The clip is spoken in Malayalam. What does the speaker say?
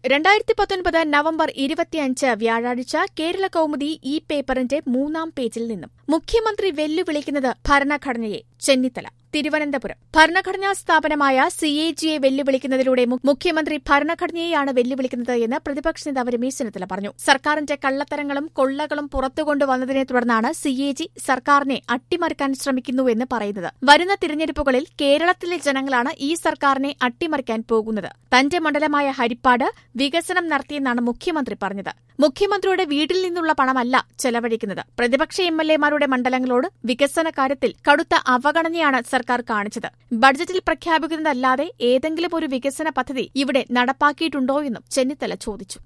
രണ്ടായിരത്തി പത്തൊൻപത് നവംബർ ഇരുപത്തിയഞ്ച് വ്യാഴാഴ്ച കേരള കൗമുദി ഈ പേപ്പറിന്റെ മൂന്നാം പേജിൽ നിന്നും മുഖ്യമന്ത്രി വെല്ലുവിളിക്കുന്നത് ഭരണഘടനയെ ചെന്നിത്തല തിരുവനന്തപുരം ഭരണഘടനാ സ്ഥാപനമായ സി എ ജിയെ വെല്ലുവിളിക്കുന്നതിലൂടെ മു- മുഖ്യമന്ത്രി ഭരണഘടനയെയാണ് വെല്ലുവിളിക്കുന്നത് എന്ന് പ്രതിപക്ഷ നേതാവ് രമേശ് ചെന്നിത്തല പറഞ്ഞു സർക്കാരിന്റെ കള്ളത്തരങ്ങളും കൊള്ളകളും പുറത്തുകൊണ്ടുവന്നതിനെ തുടർന്നാണ് സി എ ജി സർക്കാരിനെ അട്ടിമറിക്കാൻ ശ്രമിക്കുന്നുവെന്ന് പറയുന്നത് വരുന്ന തിരഞ്ഞെടുപ്പുകളിൽ കേരളത്തിലെ ജനങ്ങളാണ് ഈ സർക്കാരിനെ അട്ടിമറിക്കാൻ പോകുന്നത് തന്റെ മണ്ഡലമായ ഹരിപ്പാട് വികസനം നടത്തിയെന്നാണ് മുഖ്യമന്ത്രി പറഞ്ഞത് മുഖ്യമന്ത്രിയുടെ വീട്ടിൽ നിന്നുള്ള പണമല്ല ചെലവഴിക്കുന്നത് പ്രതിപക്ഷ എം എൽ എമാരുടെ മണ്ഡലങ്ങളോട് വികസന കാര്യത്തിൽ കടുത്ത അവഗണനയാണ് സർക്കാർ കാണിച്ചത് ബഡ്ജറ്റിൽ പ്രഖ്യാപിക്കുന്നതല്ലാതെ ഏതെങ്കിലും ഒരു വികസന പദ്ധതി ഇവിടെ നടപ്പാക്കിയിട്ടുണ്ടോ എന്നും ചെന്നിത്തല ചോദിച്ചു